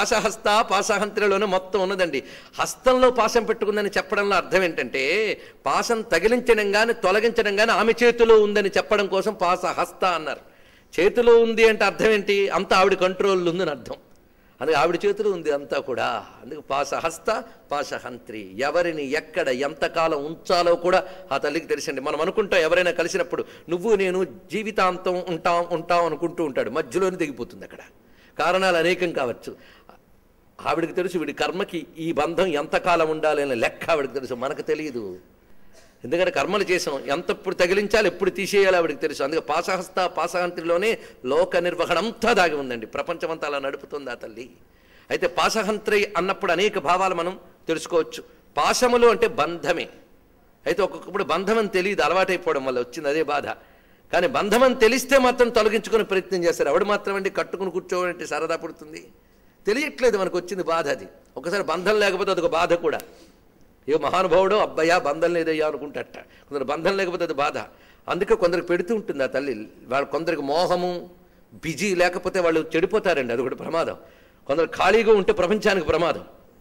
పాశహస్త పాశహంత్రిలోనే మొత్తం ఉన్నదండి హస్తంలో పాశం పెట్టుకుందని చెప్పడంలో అర్థం ఏంటంటే పాశం తగిలించడం కానీ తొలగించడం కానీ ఆమె చేతిలో ఉందని చెప్పడం కోసం పాశహస్త అన్నారు చేతిలో ఉంది అంటే అర్థం ఏంటి అంతా ఆవిడ కంట్రోల్లో ఉందని అర్థం అందుకే ఆవిడ చేతిలో ఉంది అంతా కూడా అందుకే పాశహస్త పాశహంత్రి ఎవరిని ఎక్కడ ఎంతకాలం ఉంచాలో కూడా ఆ తల్లికి తెలిసండి మనం అనుకుంటాం ఎవరైనా కలిసినప్పుడు నువ్వు నేను జీవితాంతం ఉంటాం ఉంటాం అనుకుంటూ ఉంటాడు మధ్యలోనే దిగిపోతుంది అక్కడ కారణాలు అనేకం కావచ్చు ఆవిడికి తెలుసు వీడి కర్మకి ఈ బంధం ఎంతకాలం ఉండాలి అనే లెక్క ఆవిడకి తెలుసు మనకు తెలియదు ఎందుకంటే కర్మలు చేసాం ఎంత ఎప్పుడు తగిలించాలి ఎప్పుడు తీసేయాలి ఆవిడకి తెలుసు అందుకే పాశహస్త పాశహంత్రిలోనే లోక నిర్వహణ అంతా దాగి ఉందండి ప్రపంచమంతా అలా నడుపుతుంది ఆ తల్లి అయితే పాశహంత్రి అన్నప్పుడు అనేక భావాలు మనం తెలుసుకోవచ్చు పాశములు అంటే బంధమే అయితే ఒక్కొక్కప్పుడు బంధం అని తెలియదు అలవాటైపోవడం వల్ల వచ్చింది అదే బాధ కానీ బంధం అని తెలిస్తే మాత్రం తొలగించుకునే ప్రయత్నం చేస్తారు ఆవిడ మాత్రం అండి కట్టుకుని కూర్చోవాలంటే సరదా పుడుతుంది తెలియట్లేదు మనకు వచ్చింది బాధ అది ఒకసారి బంధం లేకపోతే అదొక బాధ కూడా ఏ మహానుభావుడో అబ్బాయా బంధం లేదయ్యా అనుకుంటట కొందరు బంధం లేకపోతే అది బాధ అందుకే కొందరికి పెడుతూ ఉంటుంది ఆ తల్లి వాళ్ళు కొందరికి మోహము బిజీ లేకపోతే వాళ్ళు చెడిపోతారండి అది ఒకటి ప్రమాదం కొందరు ఖాళీగా ఉంటే ప్రపంచానికి ప్రమాదం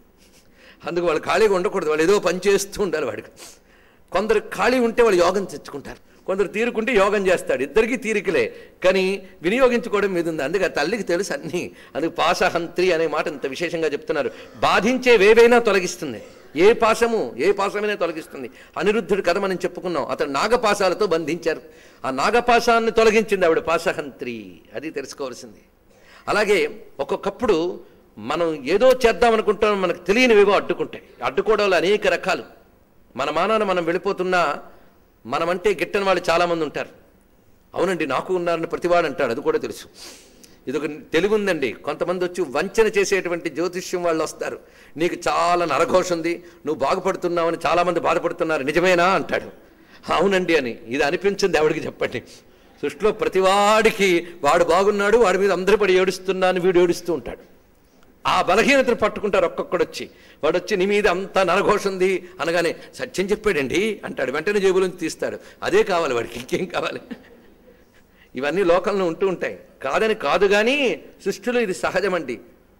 అందుకు వాళ్ళు ఖాళీగా ఉండకూడదు వాళ్ళు ఏదో పని చేస్తూ ఉండాలి వాడికి కొందరు ఖాళీ ఉంటే వాళ్ళు యోగం తెచ్చుకుంటారు కొందరు తీరుకుంటే యోగం చేస్తాడు ఇద్దరికీ తీరికలే కానీ వినియోగించుకోవడం మీద ఉంది అందుకే ఆ తల్లికి తెలుసు అన్నీ అందుకు పాశహంత్రి అనే మాట ఇంత విశేషంగా చెప్తున్నారు బాధించేవేవైనా తొలగిస్తుంది ఏ పాశము ఏ పాశమైనా తొలగిస్తుంది అనిరుద్ధుడి కథ మనం చెప్పుకున్నాం అతను నాగపాశాలతో బంధించారు ఆ నాగపాశాన్ని తొలగించింది ఆవిడ పాశహంత్రి అది తెలుసుకోవాల్సింది అలాగే ఒక్కొక్కప్పుడు మనం ఏదో చేద్దాం అనుకుంటాం మనకు తెలియనివేవో అడ్డుకుంటాయి అడ్డుకోవడంలో అనేక రకాలు మన మానాన మనం వెళ్ళిపోతున్నా మనమంటే గిట్టని వాళ్ళు చాలామంది ఉంటారు అవునండి నాకు ఉన్నారని ప్రతివాడు అంటాడు అది కూడా తెలుసు ఇది ఒక తెలివి ఉందండి కొంతమంది వచ్చి వంచన చేసేటువంటి జ్యోతిష్యం వాళ్ళు వస్తారు నీకు చాలా నరఘోష ఉంది నువ్వు బాగుపడుతున్నావని చాలామంది బాధపడుతున్నారు నిజమేనా అంటాడు అవునండి అని ఇది అనిపించింది ఎవడికి చెప్పండి సృష్టిలో ప్రతివాడికి వాడు బాగున్నాడు వాడి మీద అందరూ పడి ఏడుస్తున్నాను వీడు ఏడుస్తూ ఉంటాడు ఆ బలహీనతను పట్టుకుంటారు ఒక్కొక్కడు వచ్చి వాడు వచ్చి నీ మీద అంత నరఘోష ఉంది అనగానే సత్యం చెప్పాడండి అంటాడు వెంటనే జేబులోంచి తీస్తాడు అదే కావాలి వాడికి ఇంకేం కావాలి ఇవన్నీ లోకంలో ఉంటూ ఉంటాయి కాదని కాదు కానీ సృష్టిలో ఇది సహజమండి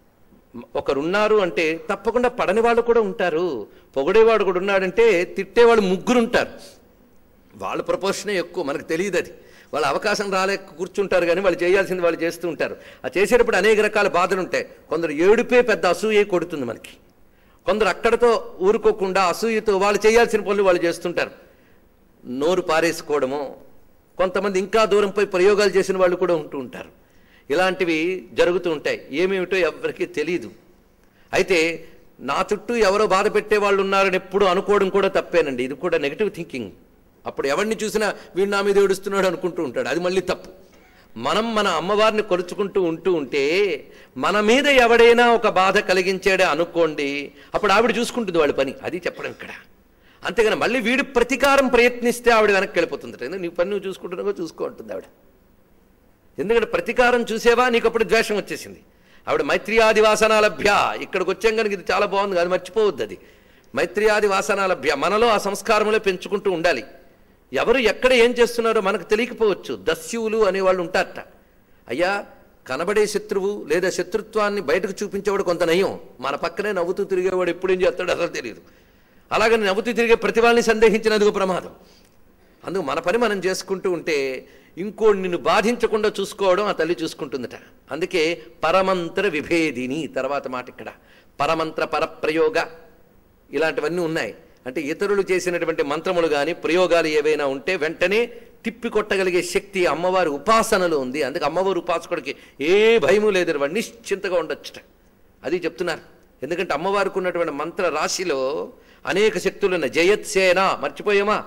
ఒకరున్నారు అంటే తప్పకుండా పడని వాళ్ళు కూడా ఉంటారు పొగడేవాడు కూడా ఉన్నాడంటే తిట్టేవాళ్ళు ముగ్గురు ఉంటారు వాళ్ళ ప్రపోర్షనే ఎక్కువ మనకు తెలియదు అది వాళ్ళ అవకాశం రాలేక కూర్చుంటారు కానీ వాళ్ళు చేయాల్సింది వాళ్ళు చేస్తూ ఉంటారు ఆ చేసేటప్పుడు అనేక రకాల బాధలు ఉంటాయి కొందరు ఏడుపే పెద్ద అసూయే కొడుతుంది మనకి కొందరు అక్కడతో ఊరుకోకుండా అసూయతో వాళ్ళు చేయాల్సిన పనులు వాళ్ళు చేస్తుంటారు నోరు పారేసుకోవడము కొంతమంది ఇంకా దూరం పోయి ప్రయోగాలు చేసిన వాళ్ళు కూడా ఉంటూ ఉంటారు ఇలాంటివి జరుగుతూ ఉంటాయి ఏమేమిటో ఎవరికీ తెలియదు అయితే నా చుట్టూ ఎవరో బాధ పెట్టే వాళ్ళు ఉన్నారని ఎప్పుడు అనుకోవడం కూడా తప్పేనండి ఇది కూడా నెగిటివ్ థింకింగ్ అప్పుడు ఎవరిని చూసినా వీడు నా మీద ఏడుస్తున్నాడు అనుకుంటూ ఉంటాడు అది మళ్ళీ తప్పు మనం మన అమ్మవారిని కొలుచుకుంటూ ఉంటూ ఉంటే మన మీద ఎవడైనా ఒక బాధ కలిగించాడే అనుకోండి అప్పుడు ఆవిడ చూసుకుంటుంది వాళ్ళ పని అది చెప్పడం ఇక్కడ అంతేగాని మళ్ళీ వీడి ప్రతీకారం ప్రయత్నిస్తే ఆవిడ వెనక్కి వెళ్ళిపోతుంది ఎందుకంటే నీ పని నువ్వు చూసుకుంటున్నావో చూసుకో ఉంటుంది ఆవిడ ఎందుకంటే ప్రతీకారం చూసేవా నీకు అప్పుడు ద్వేషం వచ్చేసింది ఆవిడ మైత్రియాది వాసనాలభ్య ఇక్కడికి వచ్చాం కనుక ఇది చాలా బాగుంది అది మర్చిపోవద్దు అది మైత్రియాది వాసనాలభ్య మనలో ఆ సంస్కారములే పెంచుకుంటూ ఉండాలి ఎవరు ఎక్కడ ఏం చేస్తున్నారో మనకు తెలియకపోవచ్చు దస్యువులు అనేవాళ్ళు ఉంటారట అయ్యా కనబడే శత్రువు లేదా శత్రుత్వాన్ని బయటకు చూపించేవాడు కొంత నయం మన పక్కనే నవ్వుతూ తిరిగేవాడు ఎప్పుడేం చేస్తాడో అసలు తెలియదు అలాగని నవ్వుతూ తిరిగే ప్రతి వాళ్ళని సందేహించినది ప్రమాదం అందుకు మన పని మనం చేసుకుంటూ ఉంటే ఇంకోటి నిన్ను బాధించకుండా చూసుకోవడం ఆ తల్లి చూసుకుంటుందట అందుకే పరమంత్ర విభేదిని తర్వాత మాట ఇక్కడ పరమంత్ర పరప్రయోగ ఇలాంటివన్నీ ఉన్నాయి అంటే ఇతరులు చేసినటువంటి మంత్రములు కానీ ప్రయోగాలు ఏవైనా ఉంటే వెంటనే తిప్పి కొట్టగలిగే శక్తి అమ్మవారి ఉపాసనలో ఉంది అందుకే అమ్మవారి ఉపాసకుడికి ఏ భయము లేదు వాడు నిశ్చింతగా ఉండొచ్చుట అది చెప్తున్నారు ఎందుకంటే అమ్మవారికి ఉన్నటువంటి మంత్ర రాశిలో అనేక శక్తులు ఉన్నాయి జయత్సేన మర్చిపోయామా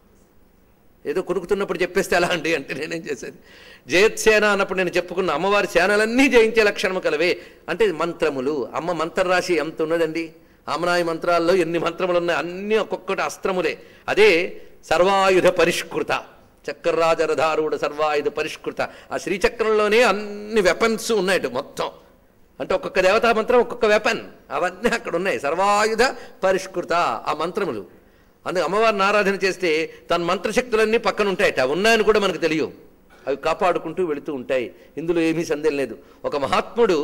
ఏదో కొనుక్కుతున్నప్పుడు చెప్పేస్తే ఎలా అండి అంటే నేనేం చేసేది జయత్సేన అన్నప్పుడు నేను చెప్పుకున్న అమ్మవారి సేనలన్నీ జయించే లక్షణము కలవే అంటే మంత్రములు అమ్మ మంత్రరాశి ఎంత ఉన్నదండి అమనాయి మంత్రాల్లో ఎన్ని మంత్రములు ఉన్నాయి అన్ని ఒక్కొక్కటి అస్త్రములే అదే సర్వాయుధ పరిష్కృత చక్రరాజరధారుడ సర్వాయుధ పరిష్కృత ఆ శ్రీచక్రంలోనే అన్ని వెపన్స్ ఉన్నాయట మొత్తం అంటే ఒక్కొక్క దేవతా మంత్రం ఒక్కొక్క వెపన్ అవన్నీ అక్కడ ఉన్నాయి సర్వాయుధ పరిష్కృత ఆ మంత్రములు అందుకు అమ్మవారిని ఆరాధన చేస్తే తన మంత్రశక్తులన్నీ పక్కన ఉంటాయట అవి ఉన్నాయని కూడా మనకు తెలియవు అవి కాపాడుకుంటూ వెళుతూ ఉంటాయి ఇందులో ఏమీ సందేహం లేదు ఒక మహాత్ముడు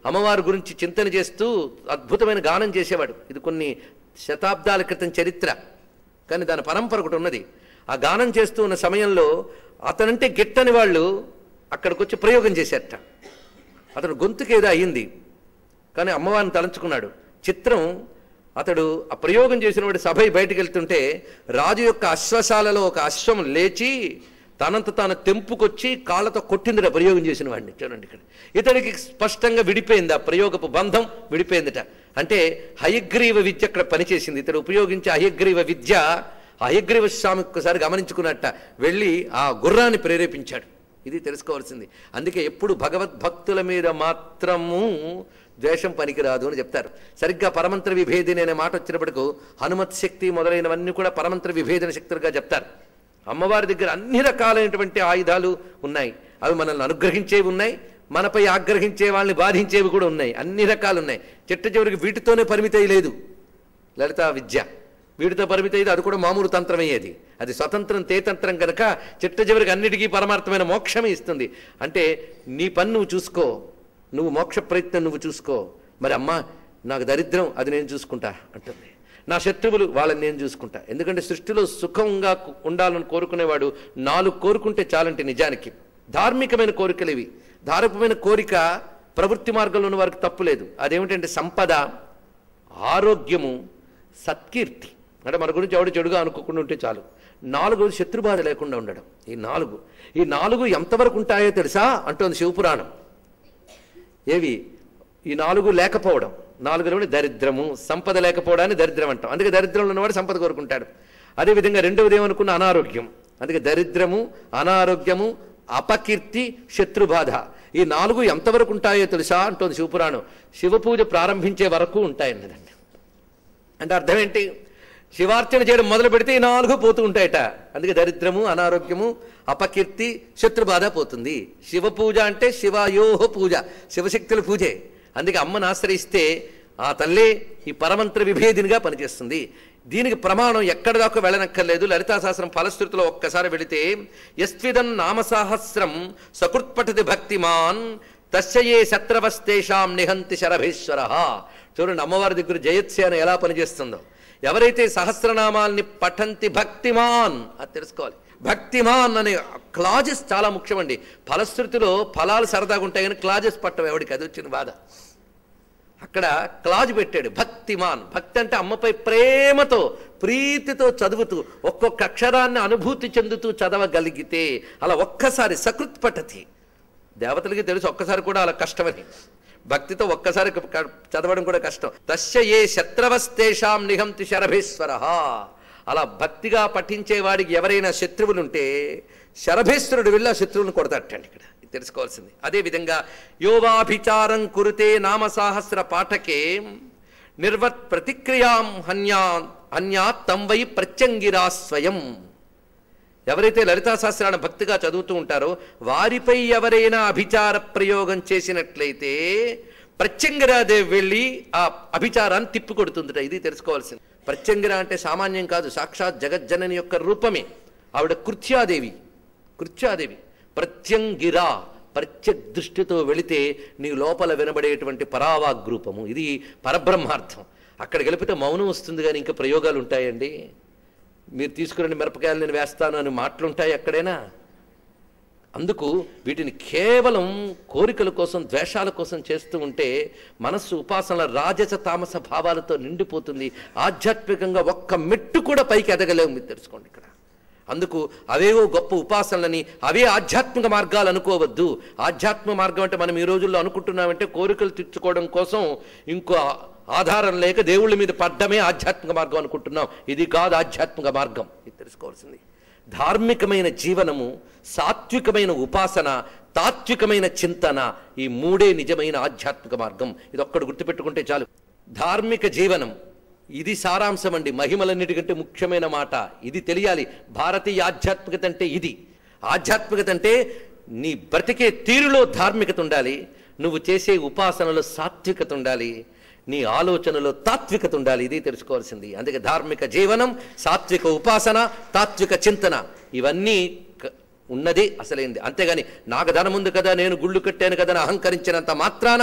అమ్మవారి గురించి చింతన చేస్తూ అద్భుతమైన గానం చేసేవాడు ఇది కొన్ని శతాబ్దాల క్రితం చరిత్ర కానీ దాని పరంపర ఒకటి ఉన్నది ఆ గానం చేస్తూ ఉన్న సమయంలో అతనంటే గిట్టని వాళ్ళు అక్కడికి వచ్చి ప్రయోగం చేశారట అతడు గొంతుకేదో అయ్యింది కానీ అమ్మవారిని తలంచుకున్నాడు చిత్రం అతడు ఆ ప్రయోగం చేసిన వాడి సభ బయటికి వెళ్తుంటే రాజు యొక్క అశ్వశాలలో ఒక అశ్వం లేచి తనంత తాను తెంపుకొచ్చి కాళ్ళతో కొట్టిందిట ప్రయోగం చేసిన వాడిని చూడండి ఇక్కడ ఇతడికి స్పష్టంగా విడిపోయింది ఆ ప్రయోగపు బంధం విడిపోయిందిట అంటే హయగ్రీవ విద్య అక్కడ పనిచేసింది ఇతడు ఉపయోగించే హయగ్రీవ విద్య ఆ హయగ్రీవ స్వామి ఒక్కసారి గమనించుకున్నట్ట వెళ్ళి ఆ గుర్రాన్ని ప్రేరేపించాడు ఇది తెలుసుకోవాల్సింది అందుకే ఎప్పుడు భగవద్భక్తుల మీద మాత్రము ద్వేషం పనికిరాదు అని చెప్తారు సరిగ్గా పరమంత్ర విభేదిని అనే మాట వచ్చినప్పటికు హనుమత్ శక్తి మొదలైనవన్నీ కూడా పరమంత్ర విభేదన శక్తులుగా చెప్తారు అమ్మవారి దగ్గర అన్ని రకాలైనటువంటి ఆయుధాలు ఉన్నాయి అవి మనల్ని అనుగ్రహించేవి ఉన్నాయి మనపై ఆగ్రహించే వాళ్ళని బాధించేవి కూడా ఉన్నాయి అన్ని రకాలు ఉన్నాయి చిట్ట చివరికి వీటితోనే పరిమితి లేదు లలితా విద్య వీటితో పరిమితి అయితే అది కూడా మామూలు తంత్రమయ్యేది అది స్వతంత్రం తేతంత్రం కనుక చిట్ట చివరికి అన్నిటికీ పరమార్థమైన మోక్షమే ఇస్తుంది అంటే నీ పని నువ్వు చూసుకో నువ్వు మోక్ష ప్రయత్నం నువ్వు చూసుకో మరి అమ్మా నాకు దరిద్రం అది నేను చూసుకుంటా అంటుంది నా శత్రువులు వాళ్ళని నేను చూసుకుంటా ఎందుకంటే సృష్టిలో సుఖంగా కు- ఉండాలని కోరుకునేవాడు నాలుగు కోరుకుంటే చాలంటే నిజానికి ధార్మికమైన కోరికలు ఇవి ధార్మికమైన కోరిక ప్రవృత్తి మార్గంలో ఉన్న వారికి తప్పులేదు అదేమిటంటే సంపద ఆరోగ్యము సత్కీర్తి అంటే మన గురించి ఎవడు చెడుగా అనుకోకుండా ఉంటే చాలు నాలుగు శత్రుబాధ లేకుండా ఉండడం ఈ నాలుగు ఈ నాలుగు ఎంతవరకు ఉంటాయో తెలుసా అంటోంది శివపురాణం ఏవి ఈ నాలుగు లేకపోవడం నాలుగులోని దరిద్రము సంపద లేకపోవడాన్ని దరిద్రం అంటాం అందుకే దరిద్రంలో ఉన్నవాడు సంపద కోరుకుంటాడు అదేవిధంగా రెండవది ఏమనుకున్న అనారోగ్యం అందుకే దరిద్రము అనారోగ్యము అపకీర్తి శత్రుబాధ ఈ నాలుగు ఎంతవరకు ఉంటాయో తెలుసా అంటోంది శివపురాణం శివపూజ ప్రారంభించే వరకు ఉంటాయన్నదండి అంటే అర్థం ఏంటి శివార్చన చేయడం మొదలు పెడితే ఈ నాలుగు పోతూ ఉంటాయట అందుకే దరిద్రము అనారోగ్యము అపకీర్తి శత్రుబాధ పోతుంది శివ పూజ అంటే శివయోహ పూజ శివశక్తుల పూజే అందుకే అమ్మను ఆశ్రయిస్తే ఆ తల్లే ఈ పరమంత్ర విభేదినిగా పనిచేస్తుంది దీనికి ప్రమాణం ఎక్కడి దాకా వెళ్ళనక్కర్లేదు లలితాశాస్త్రం ఫలశ్రుతిలో ఒక్కసారి వెళితే యస్విదన్ నామసాహస్రం సకృత్పఠతి భక్తిమాన్ తస్యయే శత్రవస్తేషాం నిహంతి శరభేశ్వర చూడండి అమ్మవారి దగ్గర జయత్సేన ఎలా పనిచేస్తుందో ఎవరైతే సహస్రనామాల్ని పఠంతి భక్తిమాన్ అది తెలుసుకోవాలి భక్తిమాన్ అనే క్లాజెస్ చాలా ముఖ్యమండి ఫలశ్రుతిలో ఫలాలు సరదాగా ఉంటాయి కానీ క్లాజెస్ పట్టవు ఎవడికి అది వచ్చిన బాధ అక్కడ క్లాజ్ పెట్టాడు భక్తిమాన్ భక్తి అంటే అమ్మపై ప్రేమతో ప్రీతితో చదువుతూ ఒక్కొక్క అక్షరాన్ని అనుభూతి చెందుతూ చదవగలిగితే అలా ఒక్కసారి సకృత్ పఠతి దేవతలకి తెలుసు ఒక్కసారి కూడా అలా కష్టమని భక్తితో ఒక్కసారి క- క- చదవడం కూడా కష్టం తస్య ఏ శత్రవస్తేషాం నిహంతి శరభేశ్వర అలా భక్తిగా పఠించే వాడికి ఎవరైనా శత్రువులుంటే శరభేశ్వరుడు వెళ్ళి ఆ శత్రువుని కొడతాటండి ఇక్కడ ఇది తెలుసుకోవాల్సింది అదేవిధంగా యోవాభిచారం కురుతే నామసాహస్ర పాఠకే నిర్వత్ ప్రతిక్రియాం హన్యా హన్యా తం వై ప్రత్యంగిరా స్వయం ఎవరైతే లలితా శాస్త్రాన్ని భక్తిగా చదువుతూ ఉంటారో వారిపై ఎవరైనా అభిచార ప్రయోగం చేసినట్లయితే ప్రత్యంగిరాదేవి వెళ్ళి ఆ అభిచారాన్ని తిప్పికొడుతుందిట ఇది తెలుసుకోవాల్సింది ప్రత్యంగిర అంటే సామాన్యం కాదు సాక్షాత్ జగజ్జనని యొక్క రూపమే ఆవిడ కృత్యాదేవి కృత్యాదేవి ప్రత్యంగిరా ప్రత్యక్ దృష్టితో వెళితే నీ లోపల వినబడేటువంటి పరావాగ్రూపము ఇది పరబ్రహ్మార్థం అక్కడ గెలిపితే మౌనం వస్తుంది కానీ ఇంకా ప్రయోగాలు ఉంటాయండి మీరు తీసుకురండి మిరపకాయలు నేను వేస్తాను అని మాటలుంటాయి ఎక్కడైనా అందుకు వీటిని కేవలం కోరికల కోసం ద్వేషాల కోసం చేస్తూ ఉంటే మనస్సు ఉపాసనల రాజస తామస భావాలతో నిండిపోతుంది ఆధ్యాత్మికంగా ఒక్క మెట్టు కూడా పైకి ఎదగలేము మీరు తెలుసుకోండి ఇక్కడ అందుకు అవేవో గొప్ప ఉపాసనలని అవే ఆధ్యాత్మిక మార్గాలు అనుకోవద్దు ఆధ్యాత్మిక మార్గం అంటే మనం ఈ రోజుల్లో అనుకుంటున్నామంటే కోరికలు తీర్చుకోవడం కోసం ఇంకో ఆధారం లేక దేవుళ్ళ మీద పడ్డమే ఆధ్యాత్మిక మార్గం అనుకుంటున్నాం ఇది కాదు ఆధ్యాత్మిక మార్గం ఇది తెలుసుకోవాల్సింది ధార్మికమైన జీవనము సాత్వికమైన ఉపాసన తాత్వికమైన చింతన ఈ మూడే నిజమైన ఆధ్యాత్మిక మార్గం ఇది ఒక్కడు గుర్తుపెట్టుకుంటే చాలు ధార్మిక జీవనం ఇది సారాంశం అండి మహిమలన్నిటికంటే ముఖ్యమైన మాట ఇది తెలియాలి భారతీయ ఆధ్యాత్మికత అంటే ఇది ఆధ్యాత్మికత అంటే నీ బ్రతికే తీరులో ధార్మికత ఉండాలి నువ్వు చేసే ఉపాసనలో సాత్వికత ఉండాలి నీ ఆలోచనలో తాత్వికత ఉండాలి ఇది తెలుసుకోవాల్సింది అందుకే ధార్మిక జీవనం సాత్విక ఉపాసన తాత్విక చింతన ఇవన్నీ క- ఉన్నది అసలైంది అంతేగాని నాకు ధనం ఉంది కదా నేను గుళ్ళు కట్టాను కదా అని అహంకరించినంత మాత్రాన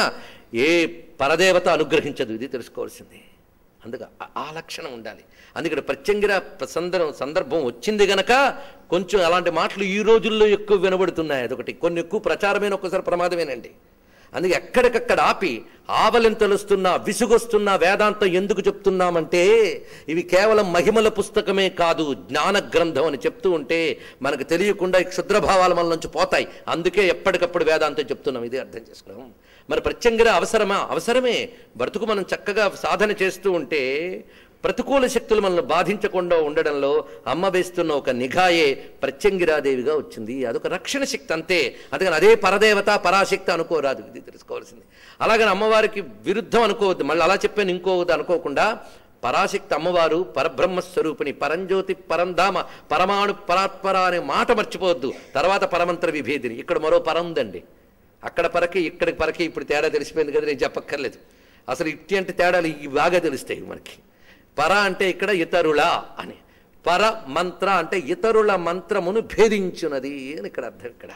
ఏ పరదేవత అనుగ్రహించదు ఇది తెలుసుకోవాల్సింది అందుక ఆ- ఆ లక్షణం ఉండాలి అందుకని ప్రత్యంగిర సందర్భం సందర్భం వచ్చింది గనక కొంచెం అలాంటి మాటలు ఈ రోజుల్లో ఎక్కువ వినబడుతున్నాయి అదొకటి కొన్ని ఎక్కువ ప్రచారమైన ఒక్కసారి ప్రమాదమేనండి అందుకే ఎక్కడికక్కడ ఆపి ఆవలింతలుస్తున్నా విసుగొస్తున్నా వేదాంతం ఎందుకు చెప్తున్నామంటే ఇవి కేవలం మహిమల పుస్తకమే కాదు జ్ఞాన గ్రంథం అని చెప్తూ ఉంటే మనకు తెలియకుండా ఈ క్షుద్రభావాల మన నుంచి పోతాయి అందుకే ఎప్పటికప్పుడు వేదాంతం చెప్తున్నాం ఇది అర్థం చేసుకున్నాం మరి ప్రత్యంగిర అవసరమా అవసరమే బ్రతుకు మనం చక్కగా సాధన చేస్తూ ఉంటే ప్రతికూల శక్తులు మనల్ని బాధించకుండా ఉండడంలో అమ్మ వేస్తున్న ఒక నిఘాయే ప్రత్యంగిరాదేవిగా వచ్చింది అదొక రక్షణ శక్తి అంతే అందుకని అదే పరదేవత పరాశక్తి అనుకోరాదు ఇది తెలుసుకోవాల్సింది అలాగని అమ్మవారికి విరుద్ధం అనుకోవద్దు మళ్ళీ అలా చెప్పాను ఇంకోవద్దు అనుకోకుండా పరాశక్తి అమ్మవారు పరబ్రహ్మ స్వరూపిణి పరంజ్యోతి పరంధామ పరమాణు పరాత్పర అనే మాట మర్చిపోవద్దు తర్వాత పరమంత్ర విభేదిని ఇక్కడ మరో పరం ఉందండి అక్కడ పరకి ఇక్కడికి పరకి ఇప్పుడు తేడా తెలిసిపోయింది కదా నేను చెప్పక్కర్లేదు అసలు ఇట్టి అంటే తేడాలు ఇవి బాగా తెలుస్తాయి మనకి పర అంటే ఇక్కడ ఇతరుల అని పర మంత్ర అంటే ఇతరుల మంత్రమును భేదించున్నది అని ఇక్కడ అర్థం ఇక్కడ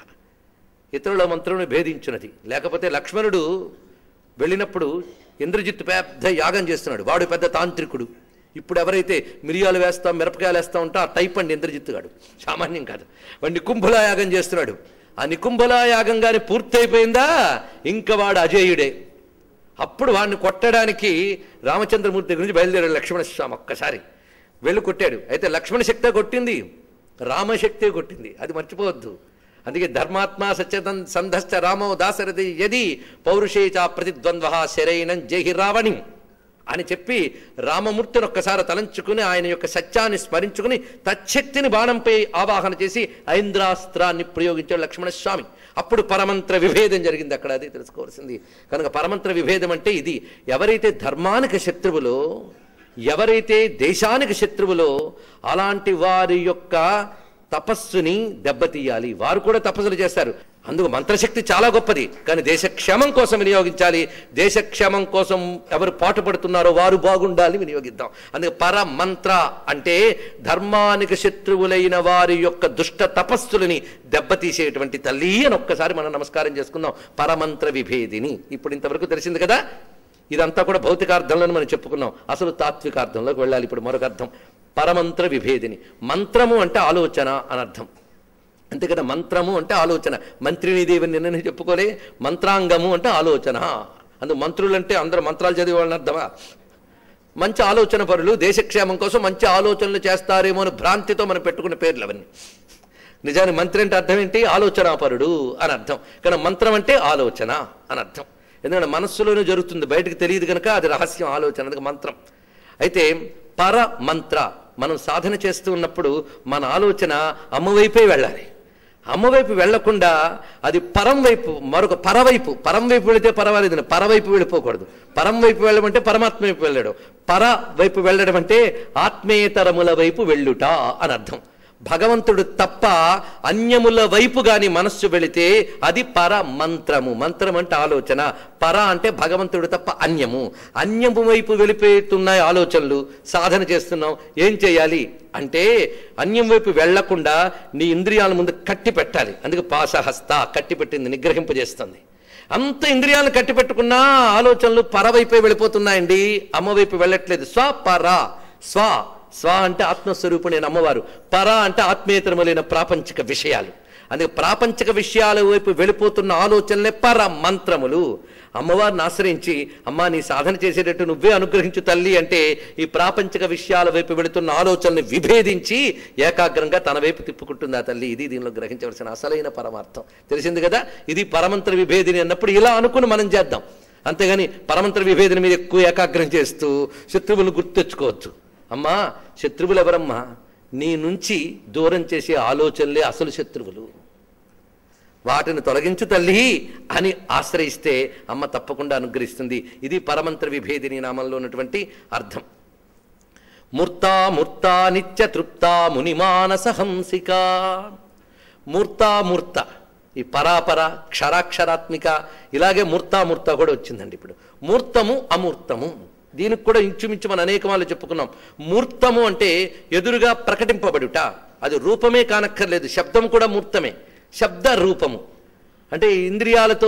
ఇతరుల మంత్రమును భేదించున్నది లేకపోతే లక్ష్మణుడు వెళ్ళినప్పుడు ఇంద్రజిత్తు పెద్ద యాగం చేస్తున్నాడు వాడు పెద్ద తాంత్రికుడు ఇప్పుడు ఎవరైతే మిరియాలు వేస్తాం మిరపకాయలు వేస్తా ఉంటా ఆ టైప్ అండి ఇంద్రజిత్తుగాడు సామాన్యం కాదు వాడు నికుంభలా యాగం చేస్తున్నాడు ఆ నికుంభలా యాగంగానే పూర్తయిపోయిందా ఇంకా వాడు అజేయుడే అప్పుడు వాడిని కొట్టడానికి రామచంద్రమూర్తి దగ్గర నుంచి బయలుదేరాడు లక్ష్మణస్వామి ఒక్కసారి వెళ్ళి కొట్టాడు అయితే లక్ష్మణ శక్తే కొట్టింది రామశక్తే కొట్టింది అది మర్చిపోవద్దు అందుకే ధర్మాత్మ సత్యదన్ సంధశ్చ రామో దాశరథి యది పౌరుషే చ ప్రతిద్వంద్వ శరైనం జహి రావణి అని చెప్పి రామమూర్తిని ఒక్కసారి తలంచుకుని ఆయన యొక్క సత్యాన్ని స్మరించుకుని తచ్చక్తిని బాణంపై ఆవాహన చేసి ఐంద్రాస్త్రాన్ని ప్రయోగించాడు లక్ష్మణస్వామి అప్పుడు పరమంత్ర విభేదం జరిగింది అక్కడ అది తెలుసుకోవాల్సింది కనుక పరమంత్ర విభేదం అంటే ఇది ఎవరైతే ధర్మానికి శత్రువులో ఎవరైతే దేశానికి శత్రువులో అలాంటి వారి యొక్క తపస్సుని దెబ్బతీయాలి వారు కూడా తపస్సులు చేస్తారు అందుకు మంత్రశక్తి చాలా గొప్పది కానీ దేశక్షేమం కోసం వినియోగించాలి దేశక్షేమం కోసం ఎవరు పాటుపడుతున్నారో వారు బాగుండాలి వినియోగిద్దాం అందుకే పర మంత్ర అంటే ధర్మానికి శత్రువులైన వారి యొక్క దుష్ట తపస్సులని దెబ్బతీసేటువంటి తల్లి అని ఒక్కసారి మనం నమస్కారం చేసుకుందాం పరమంత్ర విభేదిని ఇప్పుడు ఇంతవరకు తెలిసింది కదా ఇదంతా కూడా భౌతికార్థంలో మనం చెప్పుకున్నాం అసలు తాత్వికార్థంలోకి వెళ్ళాలి ఇప్పుడు మరొక అర్థం పరమంత్ర విభేదిని మంత్రము అంటే ఆలోచన అని అర్థం అంతే కదా మంత్రము అంటే ఆలోచన మంత్రిని దేవిని నిన్న చెప్పుకోలే మంత్రాంగము అంటే ఆలోచన అందుకు మంత్రులు అంటే అందరూ మంత్రాలు చదివే వాళ్ళని అర్థమా మంచి ఆలోచన పరులు దేశక్షేమం కోసం మంచి ఆలోచనలు చేస్తారేమో అని భ్రాంతితో మనం పెట్టుకున్న పేర్లు అవన్నీ నిజానికి మంత్రి అంటే అర్థం ఏంటి ఆలోచనాపరుడు అని అర్థం కానీ మంత్రం అంటే ఆలోచన అని అర్థం ఎందుకంటే మనస్సులోనే జరుగుతుంది బయటకు తెలియదు కనుక అది రహస్యం ఆలోచన అందుకు మంత్రం అయితే పర మంత్ర మనం సాధన చేస్తూ ఉన్నప్పుడు మన ఆలోచన అమ్మవైపే వెళ్ళాలి అమ్మవైపు వెళ్లకుండా అది పరం వైపు మరొక పరవైపు పరం వైపు వెళితే పర్వాలేదు పరవైపు వెళ్ళిపోకూడదు పరం వైపు వెళ్ళమంటే పరమాత్మ వైపు వెళ్ళడం పర వైపు వెళ్ళడం అంటే ఆత్మీయతరముల వైపు వెళ్ళుట అని అర్థం భగవంతుడు తప్ప అన్యముల వైపు గాని మనస్సు వెళితే అది పర మంత్రము మంత్రం అంటే ఆలోచన పర అంటే భగవంతుడు తప్ప అన్యము అన్యము వైపు వెళ్ళిపోతున్నాయి ఆలోచనలు సాధన చేస్తున్నాం ఏం చేయాలి అంటే అన్యం వైపు వెళ్లకుండా నీ ఇంద్రియాల ముందు కట్టి పెట్టాలి అందుకే పాసహస్త కట్టి పెట్టింది నిగ్రహింపజేస్తుంది అంత ఇంద్రియాలను కట్టి పెట్టుకున్నా ఆలోచనలు పరవైపే వెళ్ళిపోతున్నాయండి అమ్మ వైపు వెళ్ళట్లేదు స్వ పర స్వ స్వ అంటే ఆత్మస్వరూపుడైన అమ్మవారు పర అంటే ఆత్మీయతరములైన ప్రాపంచిక విషయాలు అందుకే ప్రాపంచిక విషయాల వైపు వెళ్ళిపోతున్న ఆలోచనలే పర మంత్రములు అమ్మవారిని ఆశ్రయించి అమ్మా నీ సాధన చేసేటట్టు నువ్వే అనుగ్రహించు తల్లి అంటే ఈ ప్రాపంచిక విషయాల వైపు వెళుతున్న ఆలోచనల్ని విభేదించి ఏకాగ్రంగా తన వైపు తిప్పుకుంటుంది ఆ తల్లి ఇది దీనిలో గ్రహించవలసిన అసలైన పరమార్థం తెలిసింది కదా ఇది పరమంత్ర విభేదిని అన్నప్పుడు ఇలా అనుకుని మనం చేద్దాం అంతేగాని పరమంత్ర విభేదిని మీద ఎక్కువ ఏకాగ్రం చేస్తూ శత్రువులు గుర్తెచ్చుకోవచ్చు అమ్మా శత్రువులు ఎవరమ్మా నీ నుంచి దూరం చేసే ఆలోచనలే అసలు శత్రువులు వాటిని తొలగించు తల్లి అని ఆశ్రయిస్తే అమ్మ తప్పకుండా అనుగ్రహిస్తుంది ఇది పరమంత్ర విభేదిని నామంలో ఉన్నటువంటి అర్థం మూర్తా మూర్తా నిత్య తృప్తా మునిమానస హంసిక మూర్తామూర్త ఈ పరాపర క్షరాక్షరాత్మిక ఇలాగే మూర్తామూర్త కూడా వచ్చిందండి ఇప్పుడు మూర్తము అమూర్తము దీనికి కూడా ఇంచుమించు మనం అనేక వాళ్ళు చెప్పుకున్నాం మూర్తము అంటే ఎదురుగా ప్రకటింపబడుట అది రూపమే కానక్కర్లేదు శబ్దం కూడా మూర్తమే శబ్ద రూపము అంటే ఇంద్రియాలతో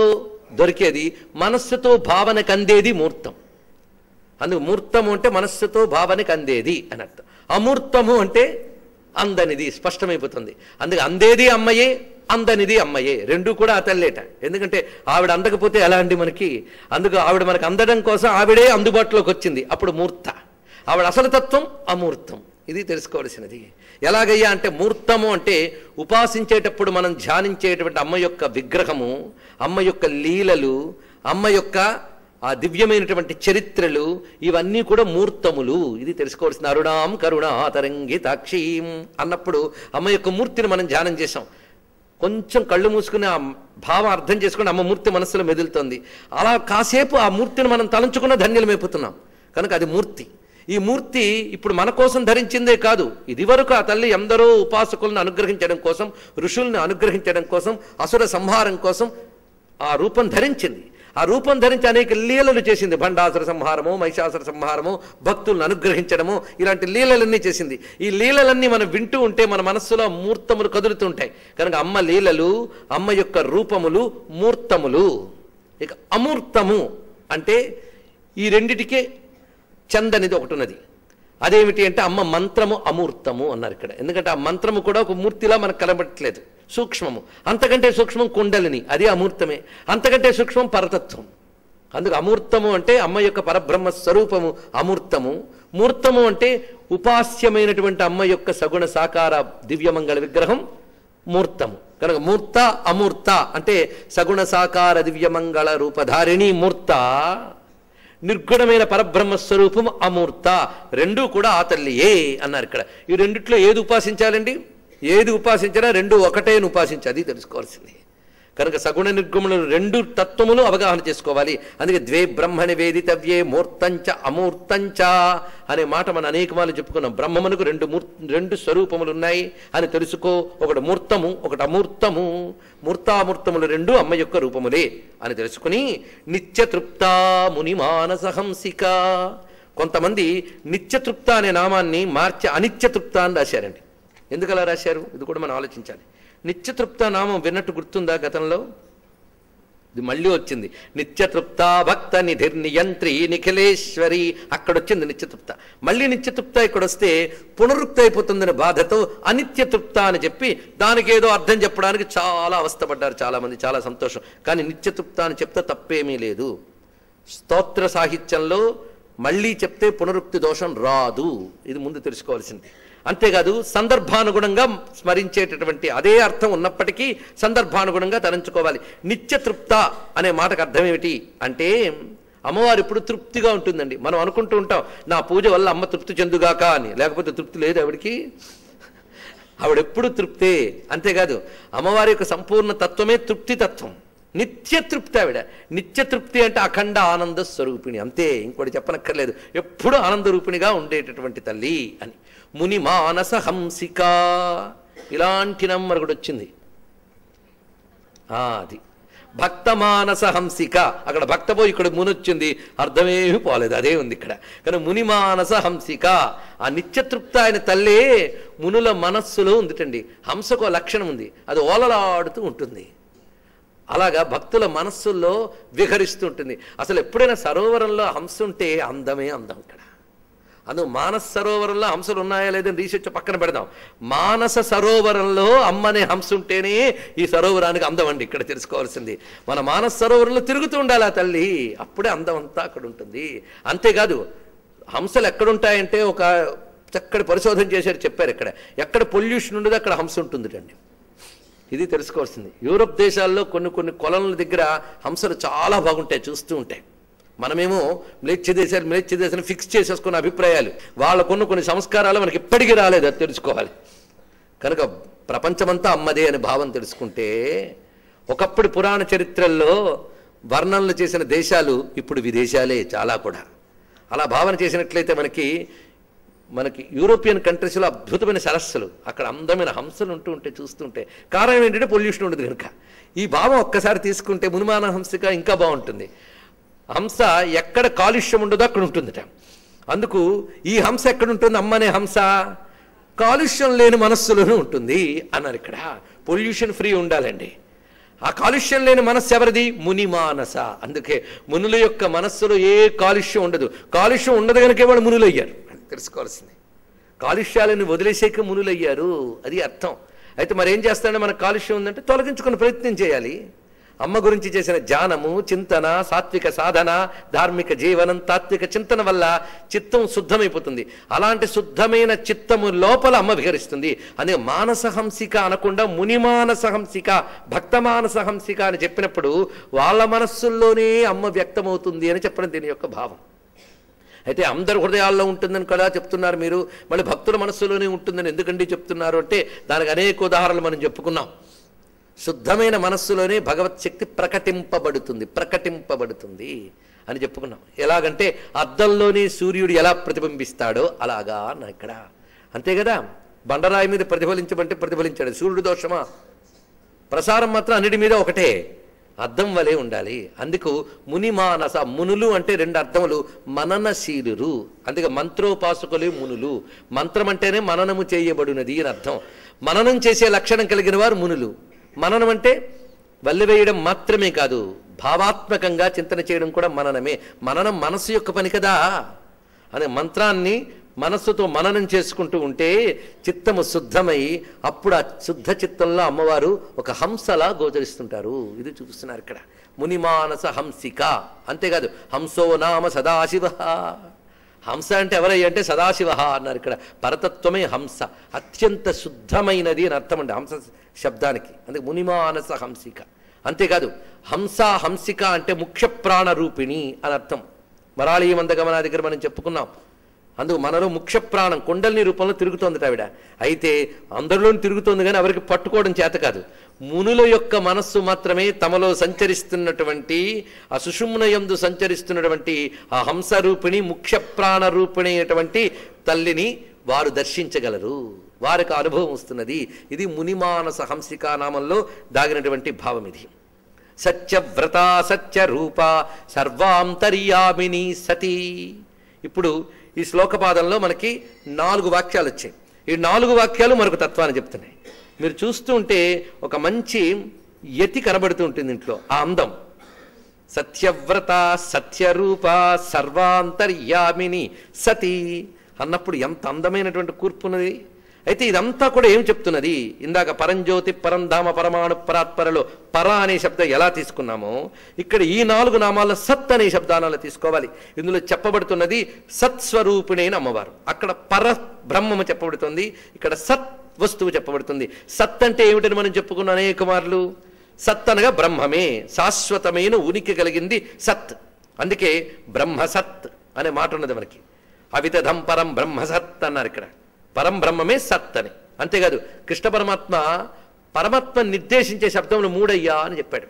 దొరికేది మనస్సుతో భావనకు అందేది మూర్తం అందుకు మూర్తము అంటే మనస్సుతో భావనకి అందేది అని అర్థం అమూర్తము అంటే అందనిది స్పష్టమైపోతుంది అందుకే అందేది అమ్మయే అందనిది అమ్మయే రెండు కూడా ఆ తల్లేట ఎందుకంటే ఆవిడ అందకపోతే ఎలా అండి మనకి అందుకు ఆవిడ మనకు అందడం కోసం ఆవిడే అందుబాటులోకి వచ్చింది అప్పుడు మూర్త ఆవిడ అసలు తత్వం అమూర్తం ఇది తెలుసుకోవాల్సినది ఎలాగయ్యా అంటే మూర్తము అంటే ఉపాసించేటప్పుడు మనం ధ్యానించేటువంటి అమ్మ యొక్క విగ్రహము అమ్మ యొక్క లీలలు అమ్మ యొక్క ఆ దివ్యమైనటువంటి చరిత్రలు ఇవన్నీ కూడా మూర్తములు ఇది తెలుసుకోవాల్సిన అరుణాం కరుణా తరంగితాక్షీం అన్నప్పుడు అమ్మ యొక్క మూర్తిని మనం ధ్యానం చేసాం కొంచెం కళ్ళు మూసుకుని ఆ భావం అర్థం చేసుకుని అమ్మ మూర్తి మనస్సులో మెదులుతుంది అలా కాసేపు ఆ మూర్తిని మనం తలంచుకున్న ధన్యులమైపోతున్నాం కనుక అది మూర్తి ఈ మూర్తి ఇప్పుడు మన కోసం ధరించిందే కాదు ఇది వరకు ఆ తల్లి ఎందరో ఉపాసకులను అనుగ్రహించడం కోసం ఋషుల్ని అనుగ్రహించడం కోసం అసుర సంహారం కోసం ఆ రూపం ధరించింది ఆ రూపం ధరించి అనేక లీలలు చేసింది భండాసుర సంహారము మహిషాసుర సంహారము భక్తులను అనుగ్రహించడము ఇలాంటి లీలలన్నీ చేసింది ఈ లీలలన్నీ మనం వింటూ ఉంటే మన మనస్సులో మూర్తములు కదులుతుంటాయి కనుక అమ్మ లీలలు అమ్మ యొక్క రూపములు మూర్తములు ఇక అమూర్తము అంటే ఈ రెండిటికే చందనిది ఒకటి ఉన్నది అదేమిటి అంటే అమ్మ మంత్రము అమూర్తము అన్నారు ఇక్కడ ఎందుకంటే ఆ మంత్రము కూడా ఒక మూర్తిలా మనకు కనబడట్లేదు సూక్ష్మము అంతకంటే సూక్ష్మం కుండలిని అది అమూర్తమే అంతకంటే సూక్ష్మం పరతత్వం అందుకు అమూర్తము అంటే అమ్మ యొక్క పరబ్రహ్మ స్వరూపము అమూర్తము మూర్తము అంటే ఉపాస్యమైనటువంటి అమ్మ యొక్క సగుణ సాకార దివ్యమంగళ విగ్రహం మూర్తము కనుక మూర్త అమూర్త అంటే సగుణ సాకార దివ్యమంగళ రూపధారిణి మూర్త నిర్గుణమైన పరబ్రహ్మ స్వరూపం అమూర్త రెండూ కూడా ఆ తల్లియే అన్నారు ఇక్కడ ఈ రెండిట్లో ఏది ఉపాసించాలండి ఏది ఉపాసించినా రెండు ఒకటేని ఉపాసించాలి అది తెలుసుకోవాల్సింది కనుక సగుణ నిర్గుణములు రెండు తత్వములు అవగాహన చేసుకోవాలి అందుకే ద్వే బ్రహ్మ నివేదితవ్యే మూర్తంచ అమూర్తంచ అనే మాట మనం అనేక మార్లు చెప్పుకున్నాం బ్రహ్మమునకు రెండు మూర్ రెండు స్వరూపములు ఉన్నాయి అని తెలుసుకో ఒకటి మూర్తము ఒకటి అమూర్తము మూర్తామూర్తములు రెండు అమ్మ యొక్క రూపములే అని తెలుసుకుని నిత్యతృప్త ముని మానసహంసిక కొంతమంది నిత్యతృప్త అనే నామాన్ని మార్చి అనిత్యతృప్త అని రాశారండి ఎందుకు అలా రాశారు ఇది కూడా మనం ఆలోచించాలి నిత్యతృప్త నామం విన్నట్టు గుర్తుందా గతంలో ఇది మళ్ళీ వచ్చింది నిత్యతృప్త భక్త నిధిర్నియంత్రి నిఖిలేశ్వరి అక్కడ వచ్చింది నిత్యతృప్త మళ్ళీ నిత్యతృప్త ఇక్కడ వస్తే పునరుక్తి అయిపోతుందని బాధతో అనిత్యతృప్త అని చెప్పి దానికి ఏదో అర్థం చెప్పడానికి చాలా అవస్థపడ్డారు చాలామంది చాలా సంతోషం కానీ నిత్యతృప్త అని చెప్తే తప్పేమీ లేదు స్తోత్ర సాహిత్యంలో మళ్ళీ చెప్తే పునరుక్తి దోషం రాదు ఇది ముందు తెలుసుకోవాల్సింది అంతేకాదు సందర్భానుగుణంగా స్మరించేటటువంటి అదే అర్థం ఉన్నప్పటికీ సందర్భానుగుణంగా తలంచుకోవాలి నిత్యతృప్త అనే మాటకు అర్థం ఏమిటి అంటే అమ్మవారు ఇప్పుడు తృప్తిగా ఉంటుందండి మనం అనుకుంటూ ఉంటాం నా పూజ వల్ల అమ్మ తృప్తి చెందుగాక అని లేకపోతే తృప్తి లేదు ఆవిడికి ఆవిడెప్పుడు తృప్తే అంతేకాదు అమ్మవారి యొక్క సంపూర్ణ తత్వమే తృప్తి తత్వం నిత్య తృప్తి ఆవిడ నిత్య తృప్తి అంటే అఖండ ఆనంద స్వరూపిణి అంతే ఇంకోటి చెప్పనక్కర్లేదు ఎప్పుడు ఆనంద రూపిణిగా ఉండేటటువంటి తల్లి అని ముని మానస హంసిక ఇలాంటి నమ్మరుగుడు వచ్చింది ఆ, అది భక్త మానస హంసిక అక్కడ భక్తపో ఇక్కడ మునొచ్చింది అర్థమేమి పోలేదు అదే ఉంది ఇక్కడ కానీ ముని మానస హంసిక ఆ నిత్యతృప్త ఆయన తల్లే మునుల మనస్సులో ఉందిటండి హంసకు ఓ లక్షణం ఉంది అది ఓలలాడుతూ ఉంటుంది అలాగా భక్తుల మనస్సుల్లో విహరిస్తూ ఉంటుంది అసలు ఎప్పుడైనా సరోవరంలో హంస ఉంటే అందమే అందం ఇక్కడ అందుకు మానస సరోవరంలో హంసలు ఉన్నాయా లేదని రీసెర్చ్ పక్కన పెడదాం మానస సరోవరంలో అమ్మనే హంస ఉంటేనే ఈ సరోవరానికి అందం అండి ఇక్కడ తెలుసుకోవాల్సింది మన మానస సరోవరంలో తిరుగుతూ ఉండాలి ఆ తల్లి అప్పుడే అందం అంతా అక్కడ ఉంటుంది అంతేకాదు హంసలు ఎక్కడుంటాయంటే ఒక చక్కటి పరిశోధన చేశారు చెప్పారు ఇక్కడ ఎక్కడ పొల్యూషన్ ఉండదో అక్కడ హంస ఉంటుందిటండి ఇది తెలుసుకోవాల్సింది యూరప్ దేశాల్లో కొన్ని కొన్ని కొలనుల దగ్గర హంసలు చాలా బాగుంటాయి చూస్తూ ఉంటాయి మనమేమో మ్లేచ్ఛ దేశాలు మ్లేచ్ఛ దేశాలు ఫిక్స్ చేసేసుకున్న అభిప్రాయాలు వాళ్ళకున్న కొన్ని సంస్కారాలు మనకి ఇప్పటికీ రాలేదు అది తెలుసుకోవాలి కనుక ప్రపంచమంతా అమ్మదే అనే భావం తెలుసుకుంటే ఒకప్పుడు పురాణ చరిత్రల్లో వర్ణనలు చేసిన దేశాలు ఇప్పుడు విదేశాలే చాలా కూడా అలా భావన చేసినట్లయితే మనకి మనకి యూరోపియన్ కంట్రీస్లో అద్భుతమైన సరస్సులు అక్కడ అందమైన హంసలు ఉంటూ ఉంటే చూస్తుంటే కారణం ఏంటంటే పొల్యూషన్ ఉండదు కనుక ఈ భావం ఒక్కసారి తీసుకుంటే మునిమాన హంసగా ఇంకా బాగుంటుంది హంస ఎక్కడ కాలుష్యం ఉండదో అక్కడ ఉంటుందట అందుకు ఈ హంస ఎక్కడ ఉంటుంది అమ్మనే హంస కాలుష్యం లేని మనస్సులోనూ ఉంటుంది అన్నారు ఇక్కడ పొల్యూషన్ ఫ్రీ ఉండాలండి ఆ కాలుష్యం లేని మనస్సు ఎవరిది ముని మానస అందుకే మునుల యొక్క మనస్సులో ఏ కాలుష్యం ఉండదు కాలుష్యం ఉండదు కనుకే వాళ్ళు మునులు అయ్యారు అది తెలుసుకోవాల్సింది కాలుష్యాలను వదిలేసేక మునులయ్యారు అది అర్థం అయితే మరి ఏం చేస్తాడంటే మనకు కాలుష్యం ఉందంటే తొలగించుకునే ప్రయత్నం చేయాలి అమ్మ గురించి చేసిన ధ్యానము చింతన సాత్విక సాధన ధార్మిక జీవనం తాత్విక చింతన వల్ల చిత్తం శుద్ధమైపోతుంది అలాంటి శుద్ధమైన చిత్తము లోపల అమ్మ విహరిస్తుంది అదే మానసహంసిక అనకుండా మునిమానస హంసిక భక్తమానస హంసిక అని చెప్పినప్పుడు వాళ్ళ మనస్సుల్లోనే అమ్మ వ్యక్తమవుతుంది అని చెప్పడం దీని యొక్క భావం అయితే అందరి హృదయాల్లో ఉంటుందని కదా చెప్తున్నారు మీరు మళ్ళీ భక్తుల మనస్సులోనే ఉంటుందని ఎందుకండి చెప్తున్నారు అంటే దానికి అనేక ఉదాహరణలు మనం చెప్పుకున్నాం శుద్ధమైన మనస్సులోనే భగవత్ శక్తి ప్రకటింపబడుతుంది ప్రకటింపబడుతుంది అని చెప్పుకున్నాం ఎలాగంటే అద్దంలోని సూర్యుడు ఎలా ప్రతిబింబిస్తాడో అలాగా అన్న ఇక్కడ అంతే కదా బండరాయి మీద ప్రతిఫలించమంటే ప్రతిఫలించాడు సూర్యుడు దోషమా ప్రసారం మాత్రం అన్నిటి మీద ఒకటే అద్దం వలె ఉండాలి అందుకు ముని మానస మునులు అంటే రెండు అర్థములు మననశీలురు అందుకే మంత్రోపాసకులే మునులు మంత్రం అంటేనే మననము చేయబడినది అని అర్థం మననం చేసే లక్షణం కలిగిన వారు మునులు మననం అంటే వల్లివేయడం మాత్రమే కాదు భావాత్మకంగా చింతన చేయడం కూడా మననమే మననం మనసు యొక్క పని కదా అనే మంత్రాన్ని మనస్సుతో మననం చేసుకుంటూ ఉంటే చిత్తము శుద్ధమై అప్పుడు ఆ శుద్ధ చిత్తంలో అమ్మవారు ఒక హంసలా గోచరిస్తుంటారు ఇది చూపిస్తున్నారు ఇక్కడ మునిమానస హంసిక అంతేకాదు హంసో నామ సదాశివ హంస అంటే ఎవరయ్య అంటే సదాశివ అన్నారు ఇక్కడ పరతత్వమే హంస అత్యంత శుద్ధమైనది అని అర్థం అండి హంస శబ్దానికి అందుకే మునిమానస హంసిక అంతేకాదు హంస హంసిక అంటే ముఖ్య ప్రాణ రూపిణి అని అర్థం మరాళీ మందగమన దగ్గర మనం చెప్పుకున్నాం అందుకు మనలో ముఖ్య ప్రాణం కుండలిని రూపంలో తిరుగుతోంది ఆవిడ అయితే అందరిలోని తిరుగుతోంది కానీ ఎవరికి పట్టుకోవడం చేత కాదు మునుల యొక్క మనస్సు మాత్రమే తమలో సంచరిస్తున్నటువంటి ఆ సుషుమ్నయందు సంచరిస్తున్నటువంటి ఆ హంసరూపిణి ముఖ్య ప్రాణ రూపిణి అయినటువంటి తల్లిని వారు దర్శించగలరు వారికి అనుభవం వస్తున్నది ఇది మునిమానస హంసికా నామంలో దాగినటువంటి భావం ఇది సత్యవ్రత సత్యరూప సర్వాంతర్యామిని సతీ ఇప్పుడు ఈ శ్లోకపాదంలో మనకి నాలుగు వాక్యాలు వచ్చాయి ఈ నాలుగు వాక్యాలు మరొక తత్వాన్ని చెప్తున్నాయి మీరు చూస్తూ ఉంటే ఒక మంచి యతి కనబడుతూ ఉంటుంది ఇంట్లో ఆ అందం సత్యవ్రత సత్యరూప సర్వాంతర్యామిని సతీ అన్నప్పుడు ఎంత అందమైనటువంటి కూర్పు ఉన్నది అయితే ఇదంతా కూడా ఏం చెప్తున్నది ఇందాక పరంజ్యోతి పరంధామ పరమాణు పరాత్పరలో పర అనే శబ్దం ఎలా తీసుకున్నామో ఇక్కడ ఈ నాలుగు నామాల్లో సత్ అనే శబ్దానాలు తీసుకోవాలి ఇందులో చెప్పబడుతున్నది సత్స్వరూపిణైన అమ్మవారు అక్కడ పర బ్రహ్మము చెప్పబడుతుంది ఇక్కడ సత్ వస్తువు చెప్పబడుతుంది సత్ అంటే ఏమిటని మనం చెప్పుకున్న అనేక మార్లు సత్ అనగా బ్రహ్మమే శాశ్వతమైన ఉనికి కలిగింది సత్ అందుకే బ్రహ్మసత్ అనే మాట ఉన్నది మనకి అవితధం పరం బ్రహ్మసత్ అన్నారు ఇక్కడ పరం బ్రహ్మమే సత్ అని అంతేకాదు కృష్ణ పరమాత్మ పరమాత్మ నిర్దేశించే శబ్దములు మూడయ్యా అని చెప్పాడు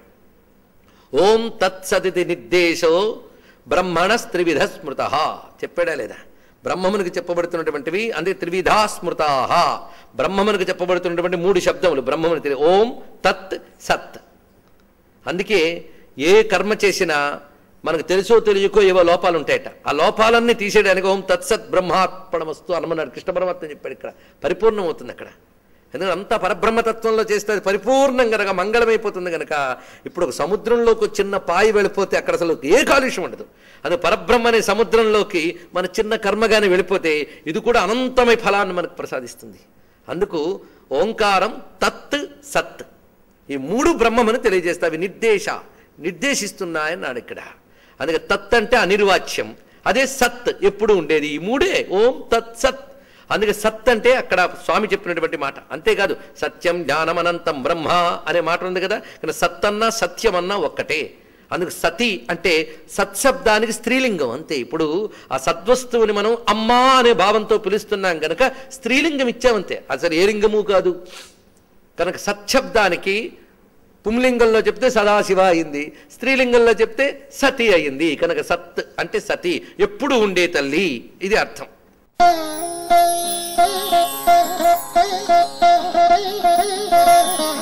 ఓం తత్సదితి నిర్దేశో బ్రహ్మణ త్రివిధ స్మృత చెప్పాడా లేదా బ్రహ్మమునికి చెప్పబడుతున్నటువంటివి అందుకే త్రివిధా స్మృతా బ్రహ్మమునికి చెప్పబడుతున్నటువంటి మూడు శబ్దములు బ్రహ్మముని తెలి- ఓం తత్ సత్ అందుకే ఏ కర్మ చేసినా మనకు తెలుసో తెలియకో ఏవో లోపాలు ఉంటాయట ఆ లోపాలన్నీ తీసేయడానికి ఓం తత్సత్ బ్రహ్మార్పణమస్తు అనమన్నాడు కృష్ణ పరమాత్మ చెప్పాడు ఇక్కడ పరిపూర్ణం అవుతుంది అక్కడ ఎందుకంటే అంతా పరబ్రహ్మతత్వంలో చేస్తే అది పరిపూర్ణం కనుక మంగళమైపోతుంది కనుక ఇప్పుడు ఒక సముద్రంలోకి ఒక చిన్న పాయి వెళ్ళిపోతే అక్కడ అసలు ఏ కాలుష్యం ఉండదు అది పరబ్రహ్మ అనే సముద్రంలోకి మన చిన్న కర్మగానే వెళ్ళిపోతే ఇది కూడా అనంతమై ఫలాన్ని మనకు ప్రసాదిస్తుంది అందుకు ఓంకారం తత్ సత్ ఈ మూడు బ్రహ్మమని తెలియజేస్తాయి అవి నిర్దేశ నిర్దేశిస్తున్నాయన్నాడు ఇక్కడ అందుకే తత్ అంటే అనిర్వాచ్యం అదే సత్ ఎప్పుడు ఉండేది ఈ మూడే ఓం తత్ సత్ అందుకే సత్ అంటే అక్కడ స్వామి చెప్పినటువంటి మాట అంతేకాదు సత్యం జ్ఞానం అనంతం బ్రహ్మ అనే మాట ఉంది కదా కానీ సత్ అన్నా సత్యం అన్నా ఒక్కటే అందుకు సతి అంటే సత్శబ్దానికి స్త్రీలింగం అంతే ఇప్పుడు ఆ సద్వస్తువుని మనం అమ్మా అనే భావంతో పిలుస్తున్నాం కనుక స్త్రీలింగం ఇచ్చామంతే అసలు ఏ లింగము కాదు కనుక సత్శబ్దానికి పుంలింగంలో చెప్తే సదాశివ అయింది స్త్రీలింగంలో చెప్తే సతి అయింది కనుక సత్ అంటే సతి ఎప్పుడు ఉండే తల్లి ఇది అర్థం Thank you.